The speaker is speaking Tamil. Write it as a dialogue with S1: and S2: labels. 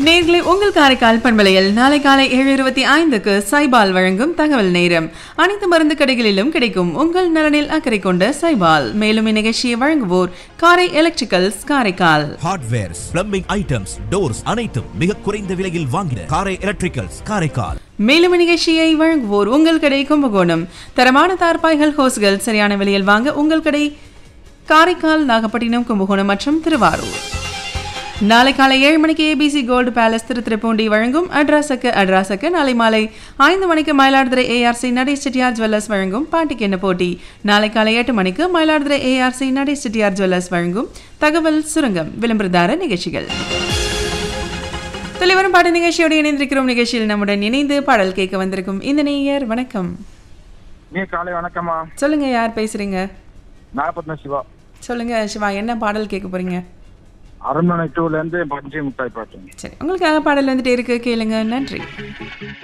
S1: நேர்களை உங்கள் காரைக்கால் பண்பலையில் நாளை காலை ஏழு இருபத்தி ஐந்துக்கு சைபால் வழங்கும் தகவல் நேரம் அனைத்து மருந்து கடைகளிலும் கிடைக்கும் உங்கள் நலனில் அக்கறை கொண்ட சைபால் மேலும் இந்நிகழ்ச்சியை வழங்குவோர் Karai electricals Karaikal
S2: hardwares plumbing items doors அனைத்தும் மிக குறைந்த விலையில் வாங்கின காரை எலக்ட்ரிக்கல்ஸ் காரைக்கால்
S1: மேலும் இந்நிகழ்ச்சியை வழங்குவோர் உங்கள் கடை கும்பகோணம் தரமான தார்பாய்கள் ஹோஸ்கள் சரியான விலையில் வாங்க உங்கள் கடை காரைக்கால் நாகப்பட்டினம் கும்பகோணம் மற்றும் திருவாரூர் நாளை காலை ஏழு மணிக்கு ஏபிசி கோல்டு பேலஸ் திருத்துறைப்பூண்டி வழங்கும் அட்ராசக்கு அட்ராசக்கு நாளை மாலை ஐந்து மணிக்கு மயிலாடுதுறை ஏஆர்சி நடேஷ் செட்டியார் ஜுவல்லர்ஸ் வழங்கும் பாட்டிக்கு என்ன போட்டி நாளை காலை எட்டு மணிக்கு மயிலாடுதுறை ஏஆர்சி நடேஷ் செட்டியார் ஜுவல்லர்ஸ் வழங்கும் தகவல் சுரங்கம் விளம்பரதார நிகழ்ச்சிகள் தலைவரும் பாட்டு நிகழ்ச்சியோடு இணைந்திருக்கிறோம் நிகழ்ச்சியில் நம்முடன் இணைந்து பாடல் கேட்க வந்திருக்கும் இந்த நேயர் வணக்கம்
S3: நீ காலை வணக்கம்மா
S1: சொல்லுங்க யார் பேசுறீங்க
S3: நாகப்பட்டினம் சிவா
S1: சொல்லுங்க சிவா என்ன பாடல் கேட்க போறீங்க
S3: அரண்மனை டூல இருந்து பஞ்சு முட்டாய் பாட்டுங்க
S1: சரி உங்களுக்காக பாடல் வந்துட்டே இருக்கு கேளுங்க நன்றி